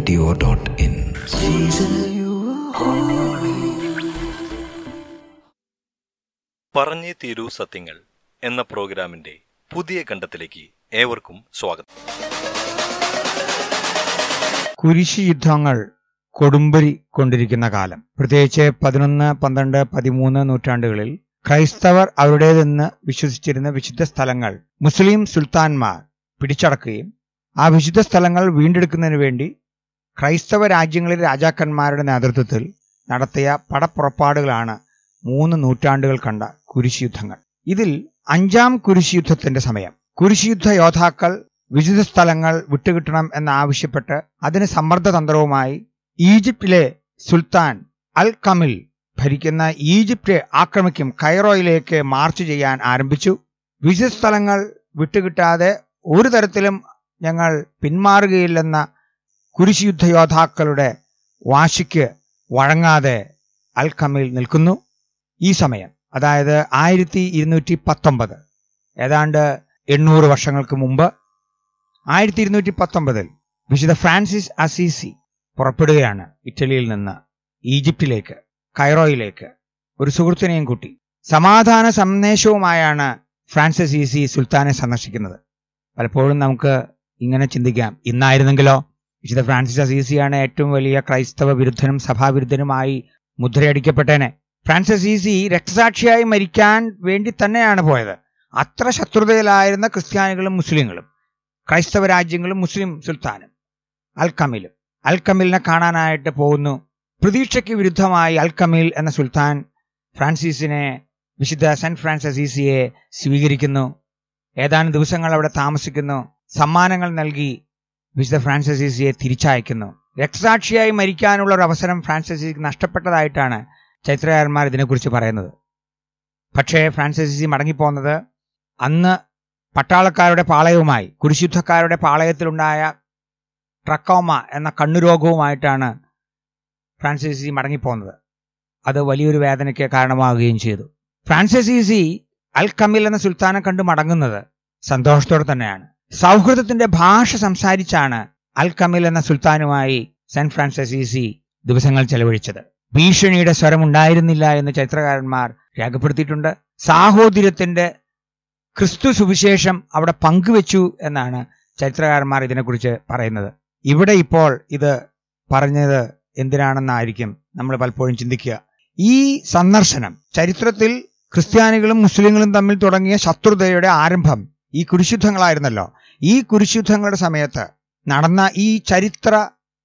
shaivenradio.in. പറഞ്ഞേ തീരൂ സത്യങ്ങൾ എന്ന പ്രോഗ്രാമിന്റെ പുതിയ ഖണ്ഡത്തിലേക്ക് ഏവർക്കും സ്വാഗതം കുരിശ് യുദ്ധങ്ങൾ കൊടുമ്പരി കൊണ്ടിരിക്കുന്ന കാലം പ്രത്യേകിച്ച് പതിനൊന്ന് പന്ത്രണ്ട് പതിമൂന്ന് നൂറ്റാണ്ടുകളിൽ ക്രൈസ്തവർ അവരുടേതെന്ന് വിശ്വസിച്ചിരുന്ന വിശുദ്ധ സ്ഥലങ്ങൾ മുസ്ലിം സുൽത്താൻമാർ പിടിച്ചടക്കുകയും ആ വിശുദ്ധ സ്ഥലങ്ങൾ വീണ്ടെടുക്കുന്നതിന് വേണ്ടി ക്രൈസ്തവ രാജ്യങ്ങളിലെ രാജാക്കന്മാരുടെ നേതൃത്വത്തിൽ നടത്തിയ പടപ്പുറപ്പാടുകളാണ് മൂന്ന് നൂറ്റാണ്ടുകൾ കണ്ട കുരിശ് യുദ്ധങ്ങൾ ഇതിൽ അഞ്ചാം കുരിശ് യുദ്ധത്തിന്റെ സമയം കുരിശ് യുദ്ധ യോദ്ധാക്കൾ വിശുദ്ധ സ്ഥലങ്ങൾ വിട്ടുകിട്ടണം എന്നാവശ്യപ്പെട്ട് അതിന് സമ്മർദ്ദതന്ത്രവുമായി ഈജിപ്തിലെ സുൽത്താൻ അൽ കമിൽ ഭരിക്കുന്ന ഈജിപ്റ്റ് ആക്രമിക്കും കൈറോയിലേക്ക് മാർച്ച് ചെയ്യാൻ ആരംഭിച്ചു വിശുദ്ധ സ്ഥലങ്ങൾ വിട്ടുകിട്ടാതെ ഒരു തരത്തിലും ഞങ്ങൾ പിന്മാറുകയില്ലെന്ന കുരിശ് യുദ്ധ യോദ്ധാക്കളുടെ വാശിക്ക് വഴങ്ങാതെ അൽ കമിൽ നിൽക്കുന്നു ഈ സമയം അതായത് ആയിരത്തി ഇരുന്നൂറ്റി പത്തൊമ്പത് ഏതാണ്ട് എണ്ണൂറ് വർഷങ്ങൾക്ക് മുമ്പ് ആയിരത്തി ഇരുന്നൂറ്റി പത്തൊമ്പതിൽ വിശുദ്ധ ഫ്രാൻസിസ് അസീസി പുറപ്പെടുകയാണ് ഇറ്റലിയിൽ നിന്ന് ഈജിപ്തിലേക്ക് കൈറോയിലേക്ക് ഒരു സുഹൃത്തിനെയും കൂട്ടി സമാധാന സന്ദേശവുമായാണ് ഫ്രാൻസിസ് ഈസി സുൽത്താനെ സന്ദർശിക്കുന്നത് പലപ്പോഴും നമുക്ക് ഇങ്ങനെ ചിന്തിക്കാം ഇന്നായിരുന്നെങ്കിലോ വിശുദ്ധ ഫ്രാൻസിസ് അസീസിയാണ് ഏറ്റവും വലിയ ക്രൈസ്തവ വിരുദ്ധനും സഭാവിരുദ്ധനുമായി മുദ്രയടിക്കപ്പെട്ടേനെ ഫ്രാൻസിസ് ഈസി രക്തസാക്ഷിയായി മരിക്കാൻ വേണ്ടി തന്നെയാണ് പോയത് അത്ര ശത്രുതയിലായിരുന്ന ക്രിസ്ത്യാനികളും മുസ്ലിങ്ങളും ക്രൈസ്തവ രാജ്യങ്ങളും മുസ്ലിം സുൽത്താനും അൽ കമിലും അൽ കമിലിനെ കാണാനായിട്ട് പോകുന്നു പ്രതീക്ഷയ്ക്ക് വിരുദ്ധമായി അൽ കമിൽ എന്ന സുൽത്താൻ ഫ്രാൻസിസിനെ വിശുദ്ധ സെന്റ് ഫ്രാൻസിസ് ഈസിയെ സ്വീകരിക്കുന്നു ഏതാനും ദിവസങ്ങൾ അവിടെ താമസിക്കുന്നു സമ്മാനങ്ങൾ നൽകി വിശുദ്ധ ഫ്രാൻസിസ് ഈസിയെ തിരിച്ചയക്കുന്നു രക്തസാക്ഷിയായി മരിക്കാനുള്ള ഒരു അവസരം ഫ്രാൻസിസ് ഈസിക്ക് നഷ്ടപ്പെട്ടതായിട്ടാണ് ചരിത്രകാരന്മാർ ഇതിനെക്കുറിച്ച് പറയുന്നത് പക്ഷേ ഫ്രാൻസിസ് ഈസി മടങ്ങിപ്പോകുന്നത് അന്ന് പട്ടാളക്കാരുടെ പാളയവുമായി കുരിശുദ്ധക്കാരുടെ പാളയത്തിലുണ്ടായ ട്രക്കോമ എന്ന കണ്ണുരോഗവുമായിട്ടാണ് ഫ്രാൻസിസ് ഈസി മടങ്ങിപ്പോകുന്നത് അത് വലിയൊരു വേദനയ്ക്ക് കാരണമാവുകയും ചെയ്തു ഫ്രാൻസിസ് ഈസി അൽ കമിൽ എന്ന സുൽത്താനെ കണ്ട് മടങ്ങുന്നത് സന്തോഷത്തോടെ തന്നെയാണ് സൗഹൃദത്തിന്റെ ഭാഷ സംസാരിച്ചാണ് അൽ കമിൽ എന്ന സുൽത്താനുമായി സെന്റ് ഫ്രാൻസിസ് ഈസി ദിവസങ്ങൾ ചെലവഴിച്ചത് ഭീഷണിയുടെ സ്വരമുണ്ടായിരുന്നില്ല എന്ന് ചരിത്രകാരന്മാർ രേഖപ്പെടുത്തിയിട്ടുണ്ട് സാഹോദര്യത്തിന്റെ ക്രിസ്തു സുവിശേഷം അവിടെ പങ്കുവെച്ചു എന്നാണ് ചരിത്രകാരന്മാർ ഇതിനെക്കുറിച്ച് പറയുന്നത് ഇവിടെ ഇപ്പോൾ ഇത് പറഞ്ഞത് എന്തിനാണെന്നായിരിക്കും നമ്മൾ പലപ്പോഴും ചിന്തിക്കുക ഈ സന്ദർശനം ചരിത്രത്തിൽ ക്രിസ്ത്യാനികളും മുസ്ലിങ്ങളും തമ്മിൽ തുടങ്ങിയ ശത്രുതയുടെ ആരംഭം ഈ കുരിശുദ്ധങ്ങളായിരുന്നല്ലോ ഈ കുരിശുദ്ധങ്ങളുടെ സമയത്ത് നടന്ന ഈ ചരിത്ര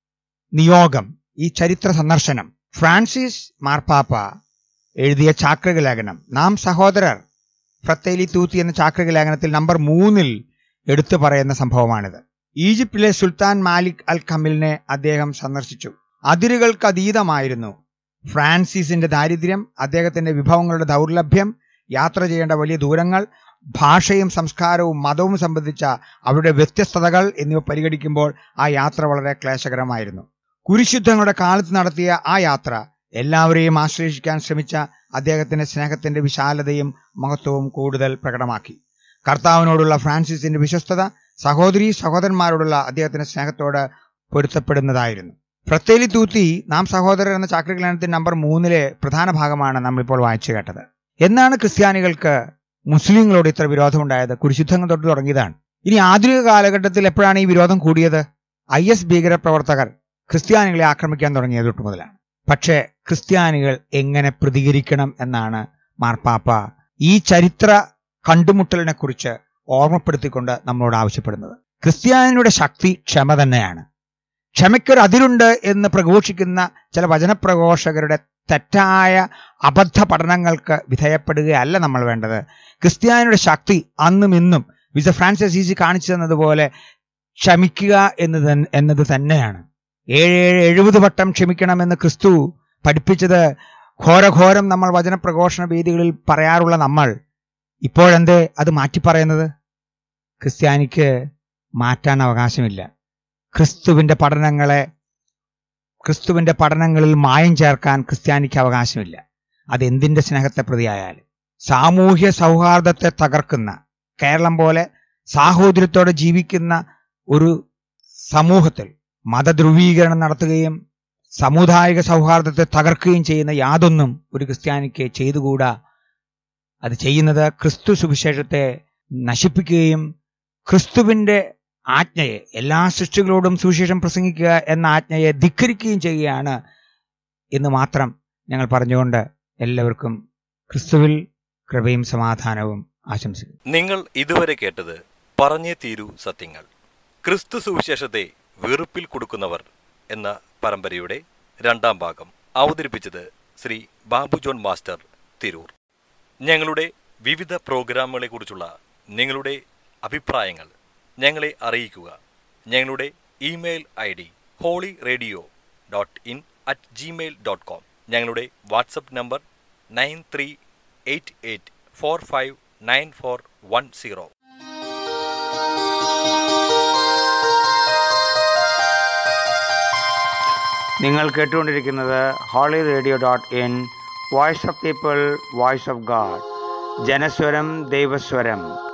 നിയോഗം ഈ ചരിത്ര സന്ദർശനം ഫ്രാൻസിസ് മാർപ്പാപ്പ എഴുതിയ ചാക്രിക ലേഖനം നാം സഹോദരർ ഫ്രത്തേലി തൂത്തി എന്ന ചാക്രിക ലേഖനത്തിൽ നമ്പർ മൂന്നിൽ എടുത്തു പറയുന്ന സംഭവമാണിത് ഈജിപ്തിലെ സുൽത്താൻ മാലിക് അൽ ഖമിലിനെ അദ്ദേഹം സന്ദർശിച്ചു അതിരുകൾക്ക് അതീതമായിരുന്നു ഫ്രാൻസിസിന്റെ ദാരിദ്ര്യം അദ്ദേഹത്തിന്റെ വിഭവങ്ങളുടെ ദൗർലഭ്യം യാത്ര ചെയ്യേണ്ട വലിയ ദൂരങ്ങൾ ഭാഷയും സംസ്കാരവും മതവും സംബന്ധിച്ച അവരുടെ വ്യത്യസ്തതകൾ എന്നിവ പരിഗണിക്കുമ്പോൾ ആ യാത്ര വളരെ ക്ലേശകരമായിരുന്നു കുരിശുദ്ധങ്ങളുടെ കാലത്ത് നടത്തിയ ആ യാത്ര എല്ലാവരെയും ആശ്ലേഷിക്കാൻ ശ്രമിച്ച അദ്ദേഹത്തിന്റെ സ്നേഹത്തിന്റെ വിശാലതയും മഹത്വവും കൂടുതൽ പ്രകടമാക്കി കർത്താവിനോടുള്ള ഫ്രാൻസിസിന്റെ വിശ്വസ്തത സഹോദരി സഹോദരന്മാരോടുള്ള അദ്ദേഹത്തിന്റെ സ്നേഹത്തോട് പൊരുത്തപ്പെടുന്നതായിരുന്നു പ്രത്തേലി തൂത്തി നാം സഹോദരർ എന്ന ചാക്രികലനത്തിന്റെ നമ്പർ മൂന്നിലെ പ്രധാന ഭാഗമാണ് നമ്മളിപ്പോൾ വായിച്ചു കേട്ടത് എന്നാണ് ക്രിസ്ത്യാനികൾക്ക് മുസ്ലിങ്ങളോട് ഇത്ര വിരോധമുണ്ടായത് കുരിശുദ്ധങ്ങൾ തൊട്ട് തുടങ്ങിയതാണ് ഇനി ആധുനിക കാലഘട്ടത്തിൽ എപ്പോഴാണ് ഈ വിരോധം കൂടിയത് ഐ എസ് ഭീകര പ്രവർത്തകർ ക്രിസ്ത്യാനികളെ ആക്രമിക്കാൻ തുടങ്ങിയത് തൊട്ട് മുതലാണ് പക്ഷേ ക്രിസ്ത്യാനികൾ എങ്ങനെ പ്രതികരിക്കണം എന്നാണ് മാർപ്പാപ്പ ഈ ചരിത്ര കണ്ടുമുട്ടലിനെ കുറിച്ച് ഓർമ്മപ്പെടുത്തിക്കൊണ്ട് നമ്മളോട് ആവശ്യപ്പെടുന്നത് ക്രിസ്ത്യാനിയുടെ ശക്തി ക്ഷമ തന്നെയാണ് ക്ഷമയ്ക്കൊരു അതിരുണ്ട് എന്ന് പ്രഘോഷിക്കുന്ന ചില വചനപ്രഘോഷകരുടെ തെറ്റായ അബദ്ധ പഠനങ്ങൾക്ക് വിധേയപ്പെടുകയല്ല നമ്മൾ വേണ്ടത് ക്രിസ്ത്യാനിയുടെ ശക്തി അന്നും ഇന്നും വിസ ഫ്രാൻസിസ് ഈസി കാണിച്ചു തന്നതുപോലെ ക്ഷമിക്കുക എന്നത് എന്നത് തന്നെയാണ് ഏഴ് ഏഴ് എഴുപത് വട്ടം ക്ഷമിക്കണമെന്ന് ക്രിസ്തു പഠിപ്പിച്ചത് ഘോരഘോരം നമ്മൾ വചനപ്രഘോഷണ വേദികളിൽ പറയാറുള്ള നമ്മൾ ഇപ്പോഴെന്തേ അത് മാറ്റി പറയുന്നത് ക്രിസ്ത്യാനിക്ക് മാറ്റാൻ അവകാശമില്ല ക്രിസ്തുവിന്റെ പഠനങ്ങളെ ക്രിസ്തുവിന്റെ പഠനങ്ങളിൽ മായം ചേർക്കാൻ ക്രിസ്ത്യാനിക്ക് അവകാശമില്ല അത് എന്തിന്റെ സ്നേഹത്തെ പ്രതിയായാലും സാമൂഹ്യ സൗഹാർദ്ദത്തെ തകർക്കുന്ന കേരളം പോലെ സാഹോദര്യത്തോടെ ജീവിക്കുന്ന ഒരു സമൂഹത്തിൽ മതധ്രുവീകരണം നടത്തുകയും സാമുദായിക സൗഹാർദ്ദത്തെ തകർക്കുകയും ചെയ്യുന്ന യാതൊന്നും ഒരു ക്രിസ്ത്യാനിക്ക് ചെയ്തുകൂടാ അത് ചെയ്യുന്നത് ക്രിസ്തു സുവിശേഷത്തെ നശിപ്പിക്കുകയും ക്രിസ്തുവിന്റെ ആജ്ഞയെ എല്ലാ സൃഷ്ടികളോടും സുവിശേഷം പ്രസംഗിക്കുക എന്ന ആജ്ഞയെ ധിക്കരിക്കുകയും ചെയ്യുകയാണ് എന്ന് മാത്രം ഞങ്ങൾ പറഞ്ഞുകൊണ്ട് എല്ലാവർക്കും ക്രിസ്തുവിൽ കൃപയും സമാധാനവും ആശംസിക്കുന്നു നിങ്ങൾ ഇതുവരെ കേട്ടത് പറഞ്ഞേ തീരൂ സത്യങ്ങൾ ക്രിസ്തു സുവിശേഷത്തെ വെറുപ്പിൽ കൊടുക്കുന്നവർ എന്ന പരമ്പരയുടെ രണ്ടാം ഭാഗം അവതരിപ്പിച്ചത് ശ്രീ ബാബു ജോൺ മാസ്റ്റർ തിരൂർ ഞങ്ങളുടെ വിവിധ പ്രോഗ്രാമുകളെക്കുറിച്ചുള്ള നിങ്ങളുടെ അഭിപ്രായങ്ങൾ ഞങ്ങളെ അറിയിക്കുക ഞങ്ങളുടെ email I D holy radio dot in at Gmail dot com ഞങ്ങളുടെ WhatsApp number nine three eight eight four five nine four one zero നിങ്ങൾ കേട്ടുകൊണ്ടിരിക്കുന്നത് holy radio dot in voice of people voice of god ജനസ്വരം ദൈവസ്വരം